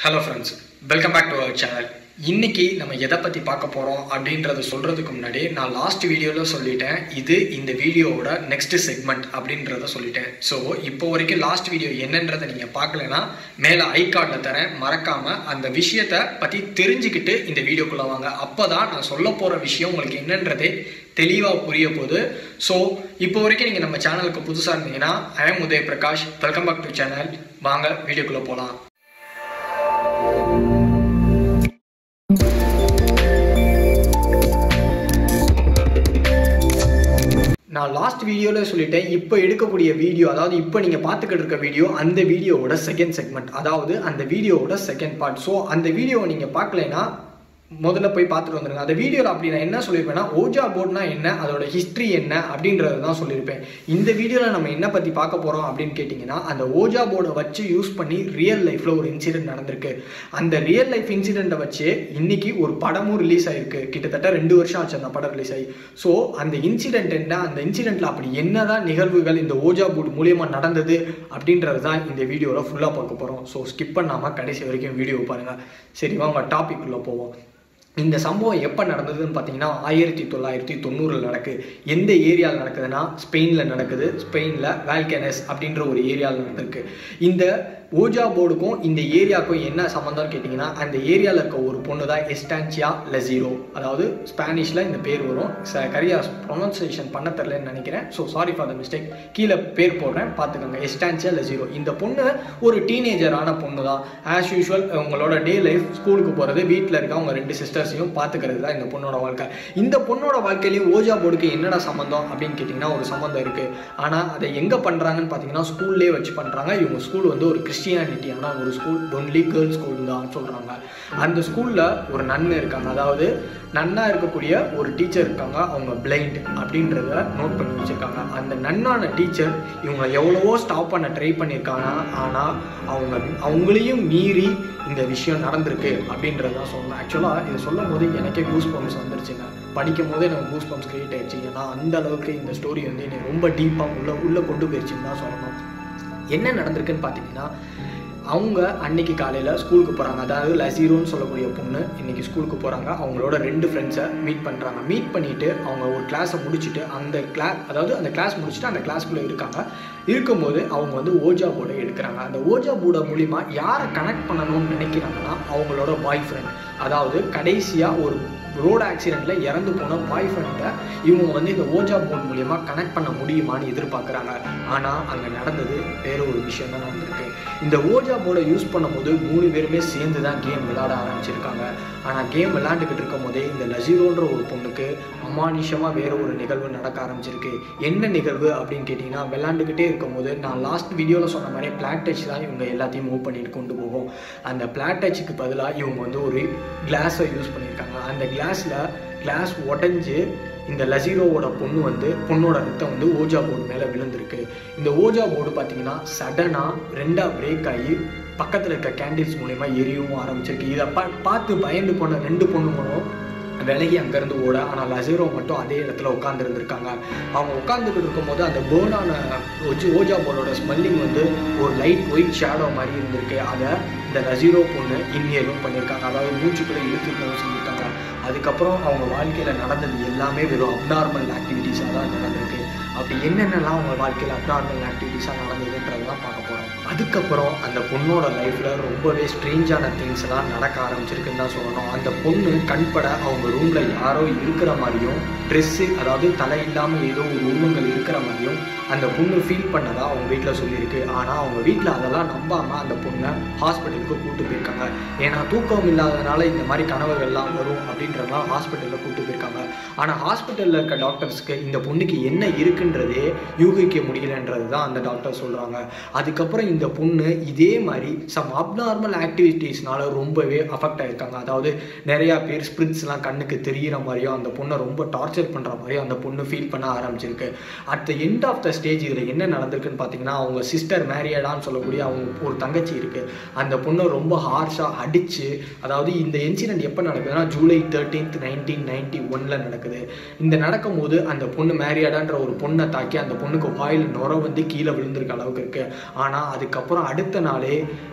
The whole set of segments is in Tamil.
hello friends welcome back to our channel இன்னைக்கு நம்ம எதை பற்றி பார்க்க போகிறோம் அப்படின்றத சொல்கிறதுக்கு முன்னாடி நான் லாஸ்ட் வீடியோவில் சொல்லிட்டேன் இது இந்த வீடியோவோட நெக்ஸ்ட் செக்மெண்ட் அப்படின்றத சொல்லிட்டேன் ஸோ இப்போ வரைக்கும் லாஸ்ட் வீடியோ என்னன்றதை நீங்கள் பார்க்கலனா மேலே ஐ கார்டில் தரேன் மறக்காமல் அந்த விஷயத்தை பற்றி தெரிஞ்சுக்கிட்டு இந்த வீடியோக்குள்ளே வாங்க அப்போ தான் நான் சொல்ல போகிற விஷயம் உங்களுக்கு என்னன்றதே தெளிவாக புரிய போகுது ஸோ இப்போ வரைக்கும் நீங்கள் நம்ம சேனலுக்கு புதுசாக இருந்தீங்கன்னா I am Udaya Prakash welcome back to channel வாங்க வீடியோக்குள்ளே போகலாம் நான் லாஸ்ட் வீடியோவில் சொல்லிட்டேன் இப்போ எடுக்கக்கூடிய வீடியோ அதாவது இப்போ நீங்கள் பார்த்துக்கிட்டு இருக்க வீடியோ அந்த வீடியோவோட செகண்ட் செக்மெண்ட் அதாவது அந்த வீடியோவோட செகண்ட் பார்ட் ஸோ அந்த வீடியோவை நீங்கள் பார்க்கலைன்னா முதல்ல போய் பார்த்துட்டு வந்துருங்க அந்த வீடியோவில் அப்படி நான் என்ன சொல்லியிருப்பேன்னா ஓஜா போர்ட்னா என்ன அதோட ஹிஸ்ட்ரி என்ன அப்படின்றத தான் சொல்லியிருப்பேன் இந்த வீடியோவில் நம்ம என்ன பற்றி பார்க்க போகிறோம் அப்படின்னு கேட்டிங்கன்னா அந்த ஓஜா போர்டை வச்சு யூஸ் பண்ணி ரியல் லைஃப்பில் ஒரு இன்சிடென்ட் நடந்திருக்கு அந்த ரியல் லைஃப் இன்சிடெண்ட்டை வச்சு இன்னைக்கு ஒரு படமும் ரிலீஸ் ஆயிருக்கு கிட்டத்தட்ட ரெண்டு வருஷம் ஆச்சு அந்த படம் ரிலீஸ் ஆகி ஸோ அந்த இன்சிடென்ட் என்ன அந்த இன்சிடென்ட்டில் அப்படி என்னதான் நிகழ்வுகள் இந்த ஓஜா போர்டு மூலியமாக நடந்தது அப்படின்றது தான் இந்த வீடியோவில் ஃபுல்லாக பார்க்க போகிறோம் ஸோ ஸ்கிப் பண்ணாமல் கடைசி வரைக்கும் வீடியோ பாருங்கள் சரி வாங்க டாபிக் உள்ள போவோம் இந்த சம்பவம் எப்போ நடந்ததுன்னு பார்த்தீங்கன்னா ஆயிரத்தி தொள்ளாயிரத்தி தொண்ணூறில் நடக்குது எந்த ஏரியாவில் நடக்குதுன்னா ஸ்பெயினில் நடக்குது ஸ்பெயினில் வேல்கனஸ் அப்படின்ற ஒரு ஏரியாவில் நடந்திருக்கு இந்த ஓஜா போர்டுக்கும் இந்த ஏரியாவுக்கும் என்ன சம்மந்தம்னு கேட்டிங்கன்னா அந்த ஏரியாவில் இருக்க ஒரு பொண்ணு தான் எஸ்டான்சியா லெசீரோ அதாவது ஸ்பானிஷில் இந்த பேர் வரும் ச கரியா ப்ரொனன்சியேஷன் பண்ண தெரிலன்னு நினைக்கிறேன் so sorry for the mistake கீழே பேர் போடுறேன் பார்த்துக்கோங்க எஸ்டான்சியா லெசீரோ இந்த பொண்ணு ஒரு டீனேஜரான பொண்ணு தான் ஆஸ் யூஷுவல் உங்களோட டே லைஃப் ஸ்கூலுக்கு போகிறது வீட்டில் இருக்க அவங்க ரெண்டு சிஸ்டர்ஸையும் பார்த்துக்கிறது தான் இந்த பொண்ணோட வாழ்க்கை இந்த பொண்ணோட வாழ்க்கையிலையும் ஓஜா போர்டுக்கு என்னடா சம்மந்தம் அப்படின்னு கேட்டிங்கன்னா ஒரு சம்மந்தம் இருக்குது ஆனால் அதை எங்கே பண்ணுறாங்கன்னு பார்த்தீங்கன்னா ஸ்கூல்லேயே வச்சு பண்ணுறாங்க இவங்க ஸ்கூல் வந்து ஒரு கிறிஸ்டியானிட்டியான ஒரு ஸ்கூல் ஒன்லி கேர்ள்ஸ் ஸ்கூல் தான் சொல்கிறாங்க அந்த ஸ்கூலில் ஒரு நன்னு இருக்காங்க அதாவது நன்னா இருக்கக்கூடிய ஒரு டீச்சர் இருக்காங்க அவங்க பிளைண்ட் அப்படின்றத நோட் பண்ணி வச்சுருக்காங்க அந்த நன்னான டீச்சர் இவங்க எவ்வளவோ ஸ்டாப் பண்ண ட்ரை பண்ணியிருக்காங்க ஆனால் அவங்க அவங்களையும் மீறி இந்த விஷயம் நடந்திருக்கு அப்படின்றது தான் சொல்லணும் ஆக்சுவலாக இதை சொல்லும் போது எனக்கே கூஸ் பம்ப்ஸ் வந்துருச்சுங்க படிக்கும் போதே எனக்கு கூஸ் பம்ப்ஸ் கிரியேட் ஆயிடுச்சு ஏன்னா அந்த அளவுக்கு இந்த ஸ்டோரி வந்து என்னை ரொம்ப டீப்பாக உள்ள உள்ளே கொண்டு போயிடுச்சுன்னு தான் சொல்லணும் என்ன நடந்திருக்குன்னு பார்த்தீங்கன்னா அவங்க அன்னைக்கு காலையில் ஸ்கூலுக்கு போகிறாங்க அதாவது லசீரோன்னு சொல்லக்கூடிய பொண்ணு இன்னைக்கு ஸ்கூலுக்கு போகிறாங்க அவங்களோட ரெண்டு ஃப்ரெண்ட்ஸை மீட் பண்ணுறாங்க மீட் பண்ணிவிட்டு அவங்க ஒரு கிளாஸை முடிச்சுட்டு அந்த கிளாஸ் அதாவது அந்த கிளாஸ் முடிச்சுட்டு அந்த கிளாஸ்க்குள்ளே இருக்காங்க இருக்கும்போது அவங்க வந்து ஓஜா போர்டை எடுக்கிறாங்க அந்த ஓஜா போர்டை மூலிமா யாரை கனெக்ட் பண்ணணும்னு நினைக்கிறாங்கன்னா அவங்களோட பாய் ஃப்ரெண்ட் அதாவது கடைசியாக ஒரு ரோடு ஆக்சிடெண்ட்டில் இறந்து போன பாய் ஃப்ரெண்டை இவங்க வந்து இந்த ஓஜா போர்ட் மூலியமா கனெக்ட் பண்ண முடியுமான்னு எதிர்பார்க்குறாங்க ஆனால் அங்கே நடந்தது வேற ஒரு விஷயம் தான் நடந்திருக்கு இந்த ஓஜா போர்டை யூஸ் பண்ணும்போது மூணு பேருமே சேர்ந்து தான் கேம் விளையாட ஆரம்பிச்சிருக்காங்க ஆனால் கேம் விளையாண்டுக்கிட்டு இருக்கும் போதே இந்த லசீரோன்ற ஒரு பொண்ணுக்கு அமானுஷமாக வேற ஒரு நிகழ்வு நடக்க ஆரம்பிச்சிருக்கு என்ன நிகழ்வு அப்படின்னு கேட்டிங்கன்னா விளையாண்டுக்கிட்டே இருக்கும்போது நான் லாஸ்ட் வீடியோவில் சொன்ன மாதிரி பிளாட் டச் தான் இவங்க எல்லாத்தையும் மூவ் பண்ணிட்டு கொண்டு போகும் அந்த பிளாட் டச்சுக்கு பதிலாக இவங்க வந்து ஒரு கிளாஸை யூஸ் பண்ணியிருக்காங்க அந்த கிளாஸில் கிளாஸ் உடஞ்சி இந்த லசீரோவோட பொண்ணு வந்து பொண்ணோட ரத்தம் வந்து ஓஜா போர்டு மேலே விழுந்திருக்கு இந்த ஓஜா போர்டு பார்த்தீங்கன்னா சடனாக ரெண்டாக பிரேக் ஆகி பக்கத்தில் இருக்க கேண்டில்ஸ் மூலயமா எரியவும் ஆரம்பிச்சிருக்கு இதை பா பார்த்து பயந்து போன ரெண்டு பொண்ணுங்களும் விலகி அங்கேருந்து ஓட ஆனால் லசீரோ மட்டும் அதே இடத்துல உட்காந்துருந்துருக்காங்க அவங்க உட்காந்துக்கிட்டு இருக்கும்போது அந்த பேர்னான ஒஜி ஓஜா போர்டோட ஸ்மெல்லிங் வந்து ஒரு லைட் ஒயிட் ஷேடோ மாதிரி இருந்திருக்கு அதை இந்த லசீரோ பொண்ணு இன்னியலும் பண்ணியிருக்காங்க அதாவது மூச்சுக்குள்ளே இழுத்துக்கணும் சொல்லியிருக்காங்க அதுக்கப்புறம் அவங்க வாழ்க்கையில் நடந்தது எல்லாமே வெறும் அப்நார்மல் ஆக்டிவிட்டீஸாக தான் நடந்திருக்கு அப்படி என்னென்னலாம் அவங்க வாழ்க்கையில் அப்நார்மல் ஆக்டிவிட்டீஸாக நடந்ததுன்றது தான் பார்க்க போகிறோம் அதுக்கப்புறம் அந்த பொண்ணோட லைஃப்பில் ரொம்பவே ஸ்ட்ரேஞ்சான திங்ஸ் எல்லாம் நடக்க ஆரம்பிச்சிருக்குன்னு தான் சொல்லணும் அந்த பொண்ணு கண்பட அவங்க ரூமில் யாரோ இருக்கிற மாதிரியும் ட்ரெஸ்ஸு அதாவது தலை இல்லாமல் ஏதோ ஒரு உருவங்கள் இருக்கிற மாதிரியும் அந்த பொண்ணு ஃபீல் பண்ணதா அவங்க வீட்டில் சொல்லியிருக்கு ஆனால் அவங்க வீட்டில் அதெல்லாம் நம்பாமல் அந்த பொண்ணை ஹாஸ்பிட்டலுக்கு கூப்பிட்டு போயிருக்காங்க ஏன்னா தூக்கம் இல்லாததுனால இந்த மாதிரி கனவுகள்லாம் வரும் அப்படின்றதெல்லாம் ஹாஸ்பிட்டலில் கூப்பிட்டு போயிருக்காங்க ஆனால் ஹாஸ்பிட்டலில் இருக்க டாக்டர்ஸ்க்கு இந்த பொண்ணுக்கு என்ன இருக்குன்றதே யூகிக்க முடியலன்றது தான் அந்த டாக்டர் சொல்கிறாங்க அதுக்கப்புறம் இந்த பொண்ணு இதே மாதிரி சம் அப்நார்மல் ஆக்டிவிட்டீஸ்னால ரொம்பவே அஃபெக்ட் ஆயிருக்காங்க அதாவது நிறையா பேர் ஸ்பிரிட்ஸ்லாம் கண்ணுக்கு தெரிகிற மாதிரியும் அந்த பொண்ணை ரொம்ப டார்ச்சர் பண்ணுற மாதிரியும் அந்த பொண்ணு ஃபீல் பண்ண ஆரம்பிச்சிருக்கு at the end of the stage இதில் என்ன நடந்திருக்குன்னு பார்த்தீங்கன்னா அவங்க சிஸ்டர் மேரியடான்னு சொல்லக்கூடிய அவங்க ஒரு தங்கச்சி இருக்குது அந்த பொண்ணை ரொம்ப ஹார்ஷாக அடித்து அதாவது இந்த இன்சிடென்ட் எப்போ நடக்குதுன்னா ஜூலை தேர்ட்டீன்த் நைன்டீன் நைன்டி ஒனில் நடக்குது இந்த நடக்கும்போது அந்த பொண்ணு மேரியாடான்ற ஒரு பொண்ணை தாக்கி அந்த பொண்ணுக்கு வாயில் நுர வந்து கீழே விழுந்திருக்க அளவுக்கு இருக்கு ஆனால் அதுக்கப்புறம் அடுத்த நாளே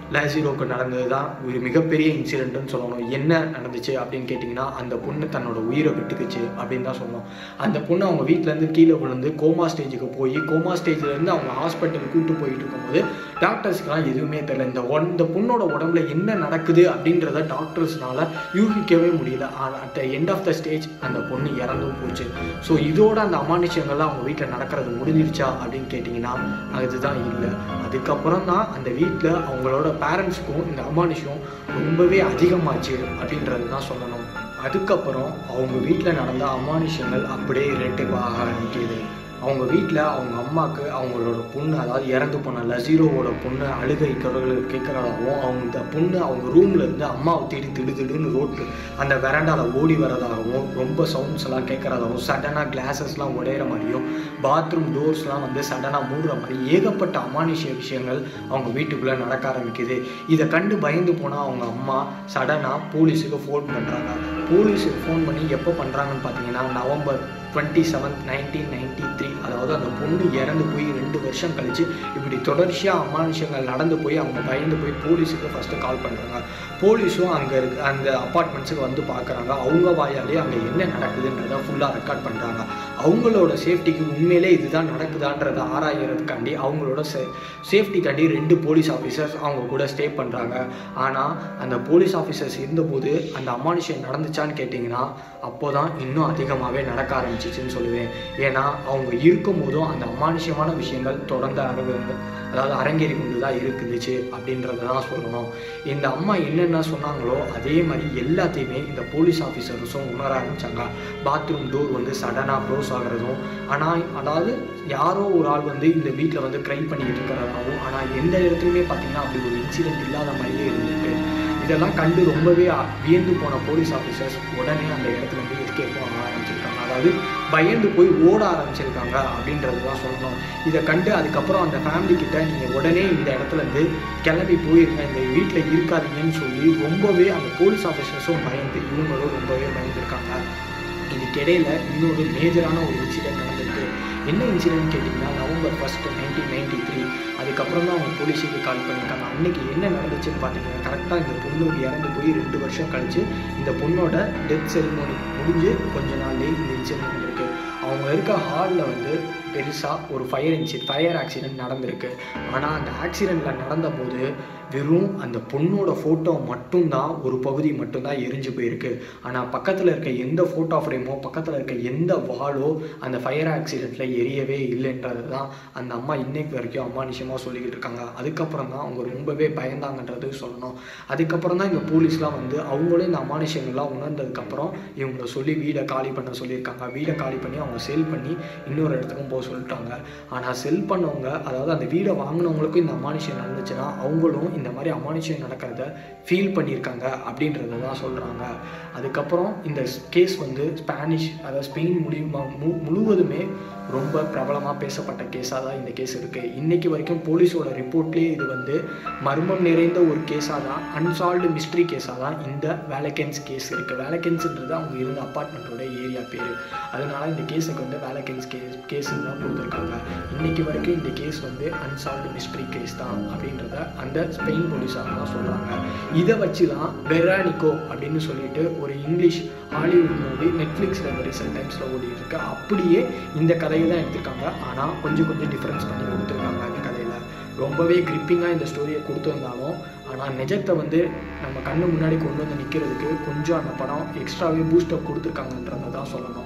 லேசிரோக்கு நடந்தது தான் ஒரு மிகப்பெரிய இன்சிடென்ட்னு சொல்லணும் என்ன நடந்துச்சு அப்படின்னு கேட்டிங்கன்னா அந்த பொண்ணு தன்னோட உயிரை விட்டுக்குச்சு அப்படின்னு தான் சொல்லணும் அந்த பொண்ணு அவங்க வீட்டிலேருந்து கீழே விழுந்து கோமா ஸ்டேஜுக்கு போய் கோமா ஸ்டேஜ்லேருந்து அவங்க ஹாஸ்பிட்டல் கூட்டு போயிட்டு இருக்கும்போது டாக்டர்ஸ்க்குலாம் எதுவுமே தெரியல இந்த ஒன் இந்த பொண்ணோட உடம்புல என்ன நடக்குது அப்படின்றத டாக்டர்ஸ்னால யூகிக்கவே முடியல ஆனால் at the end of the stage அந்த பொண்ணு இறந்தும் போச்சு ஸோ இதோட அந்த அமானுஷங்கள்லாம் அவங்க வீட்டில் நடக்கிறது முடிஞ்சிருச்சா அப்படின்னு கேட்டிங்கன்னா அதுதான் இல்லை அதுக்கப்புறம் தான் அந்த வீட்டில் அவங்களோட பேரண்ட்ஸுக்கும் இந்த அமானுஷம் ரொம்பவே அதிகமாச்சு அப்படின்றது தான் சொல்லணும் அதுக்கப்புறம் அவங்க வீட்டில் நடந்த அமானுஷங்கள் அப்படியே இரட்டிப்பாக ஆரம்பிக்குது அவங்க வீட்டில் அவங்க அம்மாவுக்கு அவங்களோட பொண்ணு அதாவது இறந்து போன லசீரோவோட பொண்ணு அழுகை குரல்கள் கேட்குறதாகவும் அவங்க இந்த பொண்ணு அவங்க ரூம்ல இருந்து அம்மாவை தேடி திடு திடுன்னு ரோட்டு அந்த வெரண்டாவில் ஓடி வரதாகவும் ரொம்ப சவுண்ட்ஸ் எல்லாம் கேட்குறதாகவும் சடனாக கிளாஸஸ்லாம் உடையிற மாதிரியும் பாத்ரூம் டோர்ஸ்லாம் வந்து சடனாக மூடுற மாதிரி ஏகப்பட்ட அமானுஷ்ய விஷயங்கள் அவங்க வீட்டுக்குள்ளே நடக்க ஆரம்பிக்குது இதை கண்டு பயந்து போனால் அவங்க அம்மா சடனாக போலீஸுக்கு ஃபோன் பண்ணுறாங்க போலீஸுக்கு ஃபோன் பண்ணி எப்போ பண்ணுறாங்கன்னு பார்த்தீங்கன்னா November twenty seventh nineteen ninety three அதாவது அந்த பொண்ணு இறந்து போய் ரெண்டு வருஷம் கழிச்சு இப்படி தொடர்ச்சியாக அமானுஷங்கள் நடந்து போய் அவங்க பயந்து போய் போலீஸுக்கு ஃபஸ்ட்டு கால் பண்ணுறாங்க போலீஸும் அங்கே இருக்க அந்த அப்பார்ட்மெண்ட்ஸுக்கு வந்து பார்க்குறாங்க அவங்க வாயாலே அங்கே என்ன நடக்குதுன்றதை ஃபுல்லாக ரெக்கார்ட் பண்ணுறாங்க அவங்களோட சேஃப்டிக்கு உண்மையிலே இதுதான் நடக்குதான்றதை ஆராயறதுக்காண்டி அவங்களோட சே சேஃப்டிக்காண்டி ரெண்டு போலீஸ் ஆஃபீஸர்ஸ் அவங்க கூட ஸ்டே பண்ணுறாங்க ஆனால் அந்த போலீஸ் ஆஃபீஸர்ஸ் இருந்தபோது அந்த அமானுஷம் நடந்துச்சான்னு கேட்டிங்கன்னா அப்போ தான் இன்னும் அதிகமாகவே நடக்க ஆரம்பிச்சிச்சுன்னு சொல்லுவேன் ஏன்னா அவங்க இருக்கும் போதும் அந்த அமானுஷ்யமான விஷயங்கள் தொடர்ந்து அரங்கு அதாவது அரங்கேறி கொண்டு தான் இருக்குதுச்சு அப்படின்றத தான் சொல்லணும் இந்த அம்மா என்னென்ன சொன்னாங்களோ அதே மாதிரி எல்லாத்தையுமே இந்த போலீஸ் ஆஃபீஸர்ஸும் உணர ஆரம்பிச்சாங்க பாத்ரூம் டோர் வந்து சடனாக க்ளோஸ் ஆகிறதும் ஆனால் அதாவது யாரோ ஒரு ஆள் வந்து இந்த வீட்டில் வந்து க்ரை பண்ணிக்கிட்டு இருக்கிறதாகவும் ஆனால் எந்த இடத்துலையுமே பார்த்தீங்கன்னா அப்படி ஒரு இன்சிடென்ட் இல்லாத மாதிரியே இருந்திருக்கு இதெல்லாம் கண்டு ரொம்பவே அ- வியந்து போன போலீஸ் ஆஃபீஸர்ஸ் உடனே அந்த இடத்துல இருந்து எஸ்கேப் ஆக ஆரம்பிச்சிருக்காங்க அதாவது பயந்து போய் ஓட ஆரம்பிச்சிருக்காங்க அப்படின்றது தான் சொல்லணும் இதை கண்டு அதுக்கப்புறம் அந்த ஃபேமிலி கிட்ட நீங்கள் உடனே இந்த இடத்துல இருந்து கிளம்பி போயிருங்க இந்த வீட்டில் இருக்காதீங்கன்னு சொல்லி ரொம்பவே அந்த போலீஸ் ஆஃபீஸர்ஸும் பயந்து இவங்களும் ரொம்பவே பயந்துருக்காங்க இதுக்கிடையில் இன்னொரு மேஜரான ஒரு இன்சிடென்ட் நடந்திருக்கு என்ன இன்சிடென்ட் கேட்டிங்கன்னா November first nineteen ninety three அதுக்கப்புறம் தான் அவங்க போலீஸுக்கு கால் பண்ணியிருக்காங்க அன்னைக்கு என்ன நடந்துச்சுன்னு பார்த்தீங்கன்னா கரெக்டாக இந்த பொண்ணு இறந்து போய் ரெண்டு வருஷம் கழிச்சு இந்த பொண்ணோட டெத் செரிமோனி முடிஞ்சு கொஞ்ச நாள்லேயே இந்த இன்சிடென்ட் நடந்திருக்கு அவங்க இருக்க ஹாலில் வந்து பெருசாக ஒரு ஃபயர் இன்சி ஃபயர் ஆக்சிடென்ட் நடந்திருக்கு ஆனால் அந்த ஆக்சிடெண்ட்டில் நடந்தபோது வெறும் அந்த பொண்ணோட ஃபோட்டோ மட்டும்தான் ஒரு பகுதி மட்டும்தான் எரிஞ்சு போயிருக்கு ஆனால் பக்கத்தில் இருக்க எந்த ஃபோட்டோ ஃப்ரேமோ பக்கத்தில் இருக்க எந்த வாளோ அந்த ஃபயர் ஆக்சிடெண்ட்டில் எரியவே இல்லைன்றது தான் அந்த அம்மா இன்னைக்கு வரைக்கும் அமானுஷமாக சொல்லிக்கிட்டு இருக்காங்க அதுக்கப்புறம் தான் அவங்க ரொம்பவே பயந்தாங்கன்றது சொல்லணும் அதுக்கப்புறம் தான் இந்த போலீஸ்லாம் வந்து அவங்களே இந்த அமானுஷங்கள்லாம் உணர்ந்ததுக்கப்புறம் இவங்களை சொல்லி வீடை காலி பண்ண சொல்லியிருக்காங்க வீடை காலி பண்ணி அவங்க செல் பண்ணி இன்னொரு இடத்துக்கும் போக சொல்லிட்டாங்க ஆனால் செல் பண்ணவங்க அதாவது அந்த வீடை வாங்கினவங்களுக்கும் இந்த அமானுஷம் நடந்துச்சுன்னா அவங்களும் இந்த மாதிரி அமானுஷம் நடக்கிறத ஃபீல் பண்ணியிருக்காங்க அப்படின்றத தான் சொல்கிறாங்க அதுக்கப்புறம் இந்த கேஸ் வந்து ஸ்பானிஷ் அதாவது ஸ்பெயின் மூலியமா மு முழுவதுமே ரொம்ப பிரபலமாக பேசப்பட்ட கேஸாக தான் இந்த கேஸ் இருக்குது இன்னைக்கு வரைக்கும் போலீஸோட ரிப்போர்ட்லேயே இது வந்து மர்மம் நிறைந்த ஒரு கேஸாக தான் அன்சால்வ்டு மிஸ்ட்ரி கேஸாக தான் இந்த வேலக்கென்ஸ் கேஸ் இருக்குது வேலக்கென்ஸ்ன்றது அவங்க இருந்த அப்பார்ட்மெண்ட்டோட ஏரியா பேர் அதனால இந்த கேஸுக்கு வந்து வேலக்கென்ஸ் கேஸ் கேஸுன்னு தான் கொடுத்துருக்காங்க இன்னைக்கு வரைக்கும் இந்த கேஸ் வந்து அன்சால்வ்டு மிஸ்ட்ரி கேஸ் தான் அப்படின்றத அந்த ஸ்பெயின் போலீஸாக தான் சொல்கிறாங்க இதை வச்சு தான் வெரானிகோ அப்படின்னு சொல்லிட்டு ஒரு இங்கிலீஷ் ஹாலிவுட் மூவி நெட்ஃப்ளிக்ஸில் ரீசெண்ட் டைம்ஸில் ஓடி இருக்கு அப்படியே இந்த கதையை தான் எடுத்திருக்காங்க ஆனால் கொஞ்சம் கொஞ்சம் டிஃப்ரென்ஸ் பண்ணி கொடுத்துருக்காங்க அந்த கதையில் ரொம்பவே கிரிப்பிங்காக இந்த ஸ்டோரியை கொடுத்துருந்தாலும் ஆனால் நிஜத்தை வந்து நம்ம கண்ணு முன்னாடி கொண்டு வந்து நிற்கிறதுக்கு கொஞ்சம் அந்த படம் எக்ஸ்ட்ராவே பூஸ்டப் கொடுத்துருக்காங்கன்றதை தான் சொல்லணும்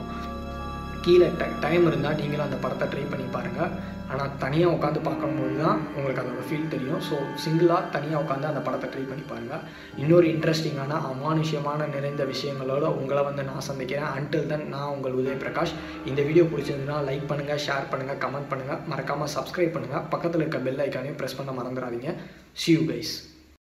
கீழே ட டைம் இருந்தால் நீங்களும் அந்த படத்தை ட்ரை பண்ணி பாருங்கள் ஆனால் தனியாக உட்காந்து பார்க்கும்போது தான் உங்களுக்கு அதோட ஃபீல் தெரியும் ஸோ சிங்கிளாக தனியாக உட்காந்து அந்த படத்தை ட்ரை பண்ணி பாருங்கள் இன்னொரு இன்ட்ரெஸ்டிங்கான அமானுஷ்யமான நிறைந்த விஷயங்களோட உங்களை வந்து நான் சந்திக்கிறேன் அன்டில் தென் நான் உங்கள் உதய பிரகாஷ் இந்த வீடியோ பிடிச்சிருந்ததுன்னா லைக் பண்ணுங்கள் ஷேர் பண்ணுங்கள் கமெண்ட் பண்ணுங்கள் மறக்காமல் சப்ஸ்கிரைப் பண்ணுங்கள் பக்கத்தில் இருக்க பெல் ஐக்கானையும் ப்ரெஸ் பண்ண மறந்துடாதீங்க see you guys